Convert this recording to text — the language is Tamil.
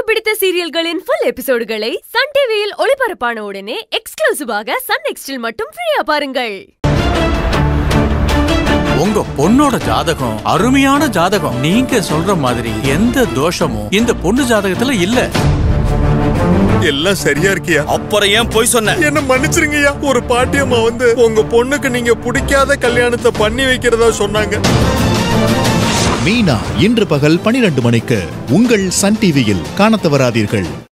பிடித்த சீரியல்களின் ஃபுல் எபிசோடுகளை சன் டிவியில் ஒளிபரப்பான உடனே எக்ஸ்க்ளூசிவாக சன் நெக்ஸ்டில் மட்டும் ஃப்ரீயா பாருங்கள் உங்க பொண்ணோட ஜாதகம் அருமையான ஜாதகம் நீங்க சொல்ற மாதிரி எந்த தோஷமும் இந்த பொண்ணு ஜாதகத்துல இல்ல எல்லாம் சரியா இருக்கியா அப்புறம் ஏன் போய் சொன்ன என்ன மன்னிச்சிருங்கய்யா ஒரு பாட்டியம்மா வந்து உங்க பொண்ணுக்கு நீங்க பிடிக்காத கல்யாணத்தை பண்ணி வைக்கிறதா சொன்னாங்க மீனா இன்று பகல் பனிரெண்டு மணிக்கு உங்கள் சன் டிவியில் காணத் தவறாதீர்கள்